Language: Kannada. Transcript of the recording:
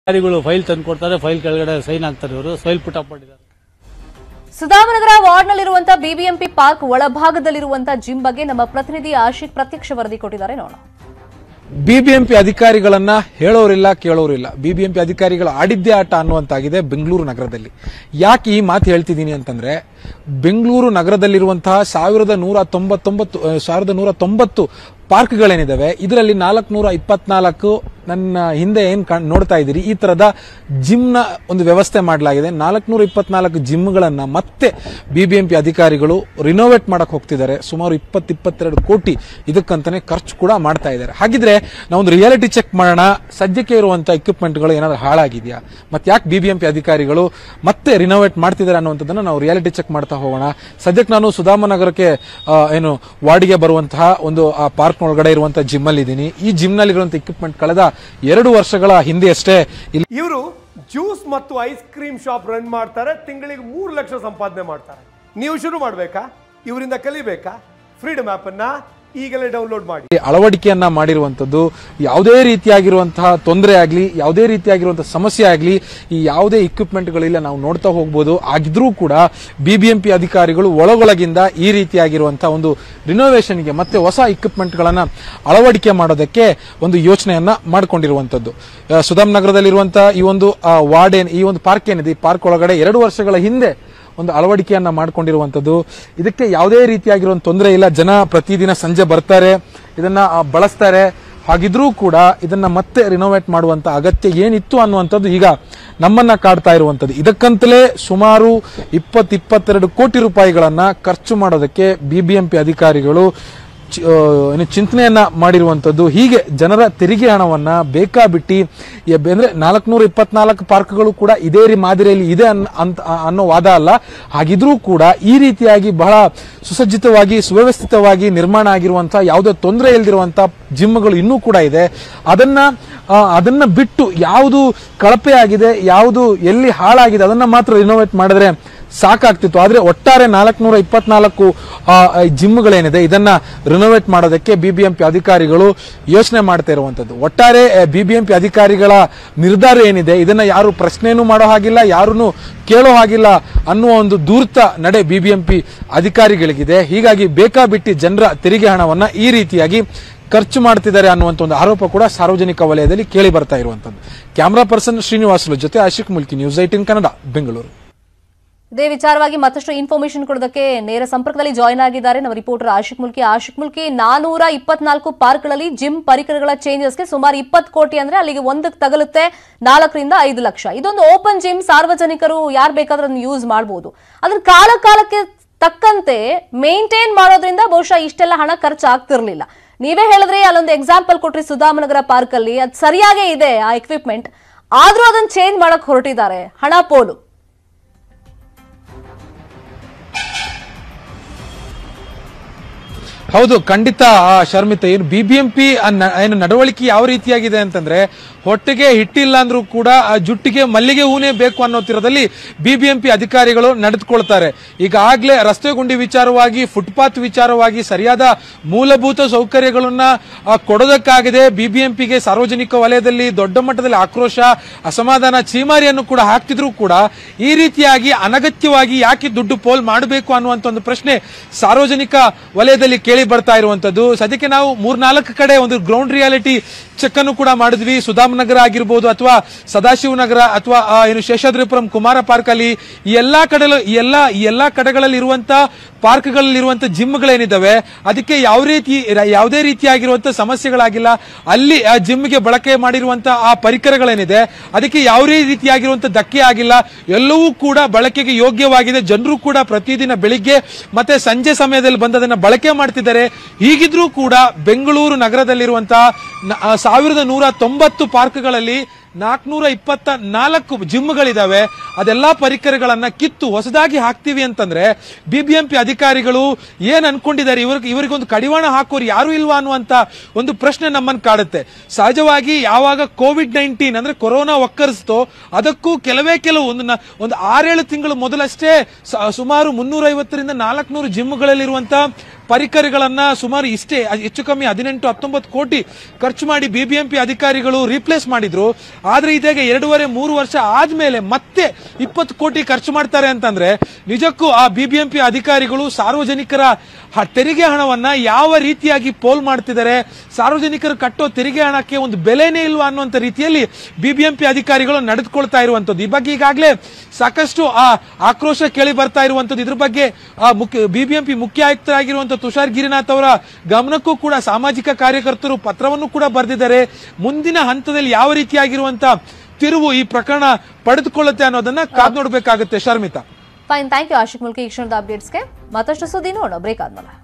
ಅಧಿಕಾರಿಗಳು ಫೈಲ್ ತಂದು ಕೊಡ್ತಾರೆ ಫೈಲ್ ಕೆಳಗಡೆ ಸೈನ್ ಹಾಕ್ತಾರೆ ಇವರು ಫೈಲ್ ಪುಟ್ ಅಪ್ ಮಾಡಿದ್ದಾರೆ ಸುಧಾಮನಗರ ವಾರ್ಡ್ನಲ್ಲಿರುವಂತಹ ಬಿಬಿಎಂಪಿ ಪಾರ್ಕ್ ಒಳಭಾಗದಲ್ಲಿರುವಂತಹ ಜಿಮ್ ಬಗ್ಗೆ ನಮ್ಮ ಪ್ರತಿನಿಧಿ ಆಶಿಕ್ ಪ್ರತ್ಯಕ್ಷ ವರದಿ ಕೊಟ್ಟಿದ್ದಾರೆ ನೋಡೋಣ ಬಿಬಿಎಂಪಿ ಅಧಿಕಾರಿಗಳನ್ನ ಹೇಳೋರಿಲ್ಲ ಕೇಳೋರಿಲ್ಲ ಬಿಬಿಎಂಪಿ ಅಧಿಕಾರಿಗಳು ಆಡಿದ್ದೇ ಆಟ ಅನ್ನುವಂತಾಗಿದೆ ಬೆಂಗಳೂರು ನಗರದಲ್ಲಿ ಯಾಕೆ ಈ ಮಾತು ಹೇಳ್ತಿದ್ದೀನಿ ಅಂತಂದ್ರೆ ಬೆಂಗಳೂರು ನಗರದಲ್ಲಿರುವಂತಹ ಸಾವಿರದ ನೂರ ತೊಂಬತ್ತೊಂಬತ್ತು ಆ, ಸಾವಿರದ ನೂರ ತೊಂಬತ್ತು ಪಾರ್ಕ್ಗಳೇನಿದಾವೆ ಇದರಲ್ಲಿ ನಾಲ್ಕುನೂರ ಇಪ್ಪತ್ನಾಲ್ಕು ನನ್ನ ಹಿಂದೆ ಏನ್ ಕಾಣ್- ನೋಡ್ತಾ ಇದ್ದೀರಿ ಈ ತರದ ಜಿಮ್ನ ಒಂದು ವ್ಯವಸ್ಥೆ ಮಾಡಲಾಗಿದೆ ನಾಲ್ಕುನೂರ ಇಪ್ಪತ್ನಾಲ್ಕು ಜಿಮ್ಗಳನ್ನ ಮತ್ತೆ ಬಿಬಿಎಂಪಿ ಅಧಿಕಾರಿಗಳು ರಿನೋವೇಟ್ ಮಾಡಕ್ ಹೋಗ್ತಿದ್ದಾರೆ ಸುಮಾರು ಇಪ್ಪತ್ತು ಇಪ್ಪತ್ತೆರಡು ಕೋಟಿ ಇದಕ್ಕಂತಾನೆ ಖರ್ಚು ಕೂಡ ಮಾಡ್ತಾ ಇದ್ದಾರೆ ಹಾಗಿದ್ರೆ ನಾವೊಂದು ರಿಯಾಲಿಟಿ ಚೆಕ್ ಮಾಡೋಣ ಸದ್ಯಕ್ಕೆ ಇರುವಂತ ಇಕ್ವಿಪ್ಮೆಂಟ್ಗಳು ಏನಾದ್ರು ಹಾಳಾಗಿದೆಯಾ ಮತ್ತೆ ಯಾಕೆ ಬಿಬಿಎಂಪಿ ಅಧಿಕಾರಿಗಳು ಮತ್ತೆ ರಿನೋವೇಟ್ ಮಾಡ್ತಿದ್ದಾರೆ ಅನ್ನುವಂಥದ್ದನ್ನ ನಾವು ರಿಯಾಲಿಟಿ ಚೆಕ್ ಮಾಡ್ತಾ ಹೋಗೋಣ ಸದ್ಯಕ್ಕೆ ನಾನು ಸುಧಾಮನಗರಕ್ಕೆ ಆ, ಏನು ವಾರ್ಡ್ಗೆ ಬರುವಂತಹ ಒಂದು ಆ ಪಾರ್ಕ್ ಒಳಗಡೆ ಇರುವಂತಹ ಜಿಮ್ ಅಲ್ಲಿ ಇದ್ದೀನಿ ಈ ಜಿಮ್ ನಲ್ಲಿ ಇರುವಂತಹ ಇಕ್ವಿಪ್ಮೆಂಟ್ ಕಳೆದ ಎರಡು ವರ್ಷಗಳ ಹಿಂದೆ ಅಷ್ಟೇ ಇಲ್ಲಿ ಇವರು ಜ್ಯೂಸ್ ಮತ್ತು ಐಸ್ ಕ್ರೀಮ್ ಶಾಪ್ ರನ್ ಮಾಡ್ತಾರೆ ತಿಂಗಳಿಗೆ ಮೂರು ಲಕ್ಷ ಸಂಪಾದನೆ ಮಾಡ್ತಾರೆ ನೀವು ಶುರು ಮಾಡಬೇಕಾ ಇವರಿಂದ ಕಲಿಬೇಕಾ ಫ್ರೀಡಮ್ ಆಪ್ ಅನ್ನ ಈಗಲೇ ಡೌನ್ಲೋಡ್ ಮಾಡಿ ಅಳವಡಿಕೆಯನ್ನ ಮಾಡಿರುವಂತದ್ದು ಯಾವುದೇ ರೀತಿಯಾಗಿರುವಂತಹ ತೊಂದರೆ ಆಗಲಿ ಯಾವುದೇ ರೀತಿಯಾಗಿರುವಂತಹ ಸಮಸ್ಯೆ ಆಗಲಿ ಈ ಯಾವುದೇ ಇಕ್ವಿಪ್ಮೆಂಟ್ಗಳಿಲ್ಲ ನಾವು ನೋಡ್ತಾ ಹೋಗ್ಬೋದು ಆಗಿದ್ರೂ ಕೂಡ ಬಿಬಿಎಂಪಿ ಅಧಿಕಾರಿಗಳು ಒಳಗೊಳಗಿಂದ ಈ ರೀತಿಯಾಗಿರುವಂತಹ ಒಂದು ರಿನೋವೇಷನ್ಗೆ ಮತ್ತೆ ಹೊಸ ಇಕ್ವಿಪ್ಮೆಂಟ್ಗಳನ್ನ ಅಳವಡಿಕೆ ಮಾಡೋದಕ್ಕೆ ಒಂದು ಯೋಚನೆಯನ್ನ ಮಾಡಿಕೊಂಡಿರುವಂತದ್ದು ಸುಧಾಮ್ ನಗರದಲ್ಲಿರುವಂತಹ ಈ ಒಂದು ಆ, ವಾರ್ಡ್ ಏನ್ ಈ ಒಂದು ಪಾರ್ಕ್ ಏನಿದೆ ಈ ಪಾರ್ಕ್ ಒಳಗಡೆ ಎರಡು ವರ್ಷಗಳ ಹಿಂದೆ ಒಂದು ಅಳವಡಿಕೆಯನ್ನ ಮಾಡ್ಕೊಂಡಿರುವಂತದ್ದು ಇದಕ್ಕೆ ಯಾವುದೇ ರೀತಿಯಾಗಿರುವಂತ ತೊಂದರೆ ಇಲ್ಲ ಜನ ಪ್ರತಿದಿನ ಸಂಜೆ ಬರ್ತಾರೆ ಇದನ್ನ ಆ, ಬಳಸ್ತಾರೆ ಹಾಗಿದ್ರೂ ಕೂಡ ಇದನ್ನ ಮತ್ತೆ ರಿನೋವೇಟ್ ಮಾಡುವಂತ ಅಗತ್ಯ ಏನಿತ್ತು ಅನ್ನುವಂಥದ್ದು ಈಗ ನಮ್ಮನ್ನ ಕಾಡ್ತಾ ಇರುವಂತದ್ದು ಇದಕ್ಕಂತಲೇ ಸುಮಾರು ಇಪ್ಪತ್ ಇಪ್ಪತ್ತೆರಡು ಕೋಟಿ ರೂಪಾಯಿಗಳನ್ನ ಖರ್ಚು ಮಾಡೋದಕ್ಕೆ ಬಿಬಿಎಂಪಿ ಅಧಿಕಾರಿಗಳು ಚಿ- ಆ, ಏನು ಚಿಂತನೆಯನ್ನ ಮಾಡಿರುವಂತದ್ದು ಹೀಗೆ ಜನರ ತೆರಿಗೆ ಹಣವನ್ನ ಬೇಕಾಬಿಟ್ಟಿ ಎ- ಅಂದ್ರೆ ನಾಲ್ಕನೂರ ಇಪ್ಪತ್ನಾಲ್ಕು ಪಾರ್ಕ್ಗಳು ಕೂಡ ಇದೇ ರೀ ಮಾದರಿಯಲ್ಲಿ ಇದೆ ಅನ್- ಅಂತ ಅನ್ನೋ ವಾದ ಅಲ್ಲ ಹಾಗಿದ್ರೂ ಕೂಡ ಈ ರೀತಿಯಾಗಿ ಬಹಳ ಸುಸಜ್ಜಿತವಾಗಿ ಸುವ್ಯವಸ್ಥಿತವಾಗಿ ನಿರ್ಮಾಣ ಆಗಿರುವಂತಹ ಯಾವುದೇ ತೊಂದರೆ ಇಲ್ದಿರುವಂತಹ ಜಿಮ್ಗಳು ಇನ್ನೂ ಕೂಡ ಇದೆ ಅದನ್ನ ಆ, ಅದನ್ನ ಬಿಟ್ಟು ಯಾವುದು ಕಳಪೆ ಆಗಿದೆ ಯಾವುದು ಎಲ್ಲಿ ಹಾಳಾಗಿದೆ ಅದನ್ನ ಮಾತ್ರ ರಿನೋವೇಟ್ ಮಾಡಿದ್ರೆ ಸಾಕಾಗ್ತಿತ್ತು ಆದ್ರೆ ಒಟ್ಟಾರೆ ನಾಲ್ಕನೂರ ಇಪ್ಪತ್ನಾಲ್ಕು ಜಿಮ್ಗಳೇನಿದೆ ಇದನ್ನ ರಿನೋವೇಟ್ ಮಾಡೋದಕ್ಕೆ ಬಿಬಿಎಂಪಿ ಅಧಿಕಾರಿಗಳು ಯೋಚನೆ ಮಾಡ್ತಾ ಇರುವಂತದ್ದು ಒಟ್ಟಾರೆ ಬಿಬಿಎಂಪಿ ಅಧಿಕಾರಿಗಳ ನಿರ್ಧಾರ ಏನಿದೆ ಇದನ್ನ ಯಾರು ಪ್ರಶ್ನೆನೂ ಮಾಡೋ ಹಾಗಿಲ್ಲ ಯಾರನ್ನು ಕೇಳೋ ಹಾಗಿಲ್ಲ ಅನ್ನುವ ಒಂದು ದೂರ್ತ ನಡೆ ಬಿಬಿಎಂಪಿ ಅಧಿಕಾರಿಗಳಿಗಿದೆ ಹೀಗಾಗಿ ಬೇಕಾಬಿಟ್ಟಿ ಜನರ ತೆರಿಗೆ ಹಣವನ್ನ ಈ ರೀತಿಯಾಗಿ ಖರ್ಚು ಮಾಡ್ತಿದ್ದಾರೆ ಅನ್ನುವಂತ ಒಂದು ಆರೋಪ ಕೂಡ ಸಾರ್ವಜನಿಕ ವಲಯದಲ್ಲಿ ಕೇಳಿ ಬರ್ತಾ ಇರುವಂತದ್ದು ಕ್ಯಾಮರಾ ಪರ್ಸನ್ ಶ್ರೀನಿವಾಸುಲು ಜೊತೆ ಆಶಿಕ್ ಮುಲ್ಕಿ ನ್ಯೂಸ್ ಏಟಿನ್ ಕನ್ನಡ ಬೆಂಗಳೂರು ಇದೇ ವಿಚಾರವಾಗಿ ಮತ್ತಷ್ಟು ಇನ್ಫಾರ್ಮೇಶನ್ ಕೊಡೋದಕ್ಕೆ ನೇರ ಸಂಪರ್ಕದಲ್ಲಿ ಜಾಯ್ನ್ ಆಗಿದ್ದಾರೆ ನಮ್ಮ ರಿಪೋರ್ಟರ್ ಆಶಿಕ್ ಮುಲ್ಕಿ ಆಶಿಕ್ ಮುಲ್ಕಿ ನಾನೂರ ಇಪ್ಪತ್ನಾಲ್ಕು ಪಾರ್ಕ್ಗಳಲ್ಲಿ ಜಿಮ್ ಪರಿಕರಗಳ ಚೇಂಜಸ್ಗೆ ಸುಮಾರು ಇಪ್ಪತ್ತು ಕೋಟಿ ಅಂದ್ರೆ ಅಲ್ಲಿಗೆ ಒಂದಕ್ಕೆ ತಗಲುತ್ತೆ ನಾಲ್ಕರಿಂದ ಐದು ಲಕ್ಷ ಇದೊಂದು ಓಪನ್ ಜಿಮ್ ಸಾರ್ವಜನಿಕರು ಯಾರು ಬೇಕಾದ್ರೂ ಅದನ್ನ ಯೂಸ್ ಮಾಡಬಹುದು ಅದನ್ನ ಕಾಲ ಕಾಲಕ್ಕೆ ತಕ್ಕಂತೆ ಮೇಂಟೈನ್ ಮಾಡೋದ್ರಿಂದ ಬಹುಶಃ ಇಷ್ಟೆಲ್ಲ ಹಣ ಖರ್ಚು ಆಗ್ತಿರ್ಲಿಲ್ಲ ನೀವೇ ಹೇಳಿದ್ರಿ ಅಲ್ಲೊಂದು ಎಕ್ಸಾಂಪಲ್ ಕೊಟ್ರಿ ಸುಧಾಮನಗರ ಪಾರ್ಕ್ ಅಲ್ಲಿ ಅದು ಸರಿಯಾಗೇ ಇದೆ ಆ ಎಕ್ವಿಪ್ಮೆಂಟ್ ಆದ್ರೂ ಅದನ್ನ ಚೇಂಜ್ ಮಾಡಕ್ ಹೊರಟಿದ್ದಾರೆ ಹಣ ಪೋಲು ಹೌದು ಖಂಡಿತ ಆ, ಶರ್ಮಿತ ಏನು ಬಿಬಿಎಂಪಿ ಏನು ನಡವಳಿಕೆ ಯಾವ ರೀತಿಯಾಗಿದೆ ಅಂತಂದ್ರೆ ಹೊಟ್ಟೆಗೆ ಹಿಟ್ಟಿಲ್ಲ ಅಂದ್ರೂ ಕೂಡ ಆ ಜುಟ್ಟಿಗೆ ಮಲ್ಲಿಗೆ ಹೂನೇ ಬೇಕು ಅನ್ನೋ ತೀರದಲ್ಲಿ ಬಿಬಿಎಂಪಿ ಅಧಿಕಾರಿಗಳು ನಡೆದುಕೊಳ್ತಾರೆ ಈಗಾಗಲೇ ರಸ್ತೆ ಗುಂಡಿ ವಿಚಾರವಾಗಿ ಫುಟ್ಪಾತ್ ವಿಚಾರವಾಗಿ ಸರಿಯಾದ ಮೂಲಭೂತ ಸೌಕರ್ಯಗಳನ್ನ ಆ, ಕೊಡೋದಕ್ಕಾಗದೆ ಬಿಬಿಎಂಪಿಗೆ ಸಾರ್ವಜನಿಕ ವಲಯದಲ್ಲಿ ದೊಡ್ಡ ಮಟ್ಟದಲ್ಲಿ ಆಕ್ರೋಶ ಅಸಮಾಧಾನ ಚೀಮಾರಿಯನ್ನು ಕೂಡ ಹಾಕ್ತಿದ್ರು ಕೂಡ ಈ ರೀತಿಯಾಗಿ ಅನಗತ್ಯವಾಗಿ ಯಾಕೆ ದುಡ್ಡು ಪೋಲ್ ಮಾಡಬೇಕು ಅನ್ನುವಂತ ಒಂದು ಪ್ರಶ್ನೆ ಸಾರ್ವಜನಿಕ ವಲಯದಲ್ಲಿ ಕೇಳಿ ಬರ್ತಾ ಇರುವಂತದ್ದು ಸದ್ಯಕ್ಕೆ ನಾವು ಮೂರ್ನಾಲ್ಕು ಕಡೆ ಒಂದು ಗ್ರೌಂಡ್ ರಿಯಾಲಿಟಿ ಚೆಕ್ ಅನ್ನು ಕೂಡ ಮಾಡಿದ್ವಿ ಸುಧಾಮನಗರ ಆಗಿರ್ಬೋದು ಅಥವಾ ಸದಾಶಿವನಗರ ಅಥವಾ ಆ, ಏನು ಶೇಷಾದ್ರಿಪುರಂ ಕುಮಾರ ಪಾರ್ಕ್ ಅಲ್ಲಿ ಈ ಎಲ್ಲಾ ಕಡೆ ಈ ಎಲ್ಲಾ ಈ ಎಲ್ಲಾ ಕಡೆಗಳಲ್ಲಿ ಇರುವಂತ ಪಾರ್ಕ್ಗಳಲ್ಲಿ ಇರುವಂತ ಜಿಮ್ಗಳೇನಿದಾವೆ ಅದಕ್ಕೆ ಯಾವ ರೀತಿ ಯಾವುದೇ ರೀತಿಯಾಗಿರುವಂತ ಸಮಸ್ಯೆಗಳಾಗಿಲ್ಲ ಅಲ್ಲಿ ಆ ಜಿಮ್ಗೆ ಬಳಕೆ ಮಾಡಿರುವಂತ ಆ ಪರಿಕರಗಳೇನಿದೆ ಅದಕ್ಕೆ ಯಾವುದೇ ರೀತಿಯಾಗಿರುವಂತ ಧಕ್ಕೆ ಆಗಿಲ್ಲ ಎಲ್ಲವೂ ಕೂಡ ಬಳಕೆಗೆ ಯೋಗ್ಯವಾಗಿದೆ ಜನರು ಕೂಡ ಪ್ರತಿದಿನ ಬೆಳಿಗ್ಗೆ ಮತ್ತೆ ಸಂಜೆ ಸಮಯದಲ್ಲಿ ಬಂದು ಅದನ್ನ ಬಳಕೆ ಮಾಡ್ತಿದ್ದಾರೆ ಹೀಗಿದ್ರೂ ಕೂಡ ಬೆಂಗಳೂರು ನಗರದಲ್ಲಿರುವಂತಹ ನ- ಆ, ಸಾವಿರದ ನೂರ ತೊಂಬತ್ತು ಪಾರ್ಕ್ಗಳಲ್ಲಿ ನಾಲ್ಕನೂರ ಇಪ್ಪತ್ತ ನಾಲ್ಕು ಜಿಮ್ಗಳಿದಾವೆ ಅದೆಲ್ಲಾ ಪರಿಕರಗಳನ್ನ ಕಿತ್ತು ಹೊಸದಾಗಿ ಹಾಕ್ತಿವಿ ಅಂತಂದ್ರೆ ಬಿಬಿಎಂಪಿ ಅಧಿಕಾರಿಗಳು ಏನ್ ಅನ್ಕೊಂಡಿದ್ದಾರೆ ಇವ್ರಿಗೆ ಇವರಿಗೊಂದು ಕಡಿವಾಣ ಹಾಕೋರು ಯಾರು ಇಲ್ವಾ ಅನ್ನುವಂತ ಒಂದು ಪ್ರಶ್ನೆ ನಮ್ಮನ್ನು ಕಾಡುತ್ತೆ ಸಹಜವಾಗಿ ಯಾವಾಗ ಕೋವಿಡ್ ನೈನ್ಟೀನ್ ಅಂದ್ರೆ ಕೊರೋನಾ ಒಕ್ಕರಿಸ್ತೋ ಅದಕ್ಕೂ ಕೆಲವೇ ಕೆಲವು ಒಂದು ನ- ಒಂದು ಆರೇಳು ತಿಂಗಳು ಮೊದಲಷ್ಟೇ ಸ- ಸುಮಾರು ಮುನ್ನೂರ ಐವತ್ತರಿಂದ ನಾಲ್ಕನೂರು ಜಿಮ್ಗಳಲ್ಲಿರುವಂತ ಪರಿಕರಗಳನ್ನ ಸುಮಾರು ಇಷ್ಟೇ ಅ- ಹೆಚ್ಚು ಕಮ್ಮಿ ಹದಿನೆಂಟು ಹತ್ತೊಂಬತ್ತು ಕೋಟಿ ಖರ್ಚು ಮಾಡಿ ಬಿಬಿಎಂಪಿ ಅಧಿಕಾರಿಗಳು ರೀಪ್ಲೇಸ್ ಮಾಡಿದ್ರು ಆದ್ರೆ ಇದೀಗ ಎರಡೂವರೆ ಮೂರು ವರ್ಷ ಆದ್ಮೇಲೆ ಮತ್ತೆ ಇಪ್ಪತ್ತು ಕೋಟಿ ಖರ್ಚು ಮಾಡ್ತಾರೆ ಅಂತಂದ್ರೆ ನಿಜಕ್ಕೂ ಆ ಬಿಬಿಎಂಪಿ ಅಧಿಕಾರಿಗಳು ಸಾರ್ವಜನಿಕರ ಹ- ತೆರಿಗೆ ಹಣವನ್ನ ಯಾವ ರೀತಿಯಾಗಿ ಪೋಲ್ ಮಾಡ್ತಿದ್ದಾರೆ ಸಾರ್ವಜನಿಕರು ಕಟ್ಟೋ ತೆರಿಗೆ ಹಣಕ್ಕೆ ಒಂದು ಬೆಲೆನೇ ಇಲ್ವಾ ಅನ್ನುವಂತ ರೀತಿಯಲ್ಲಿ ಬಿಬಿಎಂಪಿ ಅಧಿಕಾರಿಗಳು ನಡೆದುಕೊಳ್ತಾ ಇರುವಂತದ್ದು ಈ ಬಗ್ಗೆ ಈಗಾಗಲೇ ಸಾಕಷ್ಟು ಆ ಆಕ್ರೋಶ ಕೇಳಿ ಬರ್ತಾ ಇರುವಂತದ್ದು ಇದ್ರ ಬಗ್ಗೆ ಆ ಮುಖ್ಯ ಬಿಬಿಎಂಪಿ ಮುಖ್ಯ ಆಯುಕ್ತರಾಗಿರುವಂತಹ ತುಷಾರ್ ಗಿರಿನಾಥ್ ಅವರ ಗಮನಕ್ಕೂ ಕೂಡ ಸಾಮಾಜಿಕ ಕಾರ್ಯಕರ್ತರು ಪತ್ರವನ್ನು ಕೂಡ ಬರೆದಿದ್ದಾರೆ ಮುಂದಿನ ಹಂತದಲ್ಲಿ ಯಾವ ರೀತಿಯಾಗಿರುವಂತ ತಿರುವು ಈ ಪ್ರಕರಣ ಪಡೆದುಕೊಳ್ಳುತ್ತೆ ಅನ್ನೋದನ್ನ ಕಾದ್ ನೋಡ್ಬೇಕಾಗುತ್ತೆ Sharmita fine thank you Ashik Mulki ಈ ಕ್ಷಣದ ಅಪ್ಡೇಟ್ಸ್ಗೆ ಮತ್ತಷ್ಟು ಸುದ್ದಿ ನೋಡೋಣ ಬ್ರೇಕ್ ಆದ್ಮೇಲೆ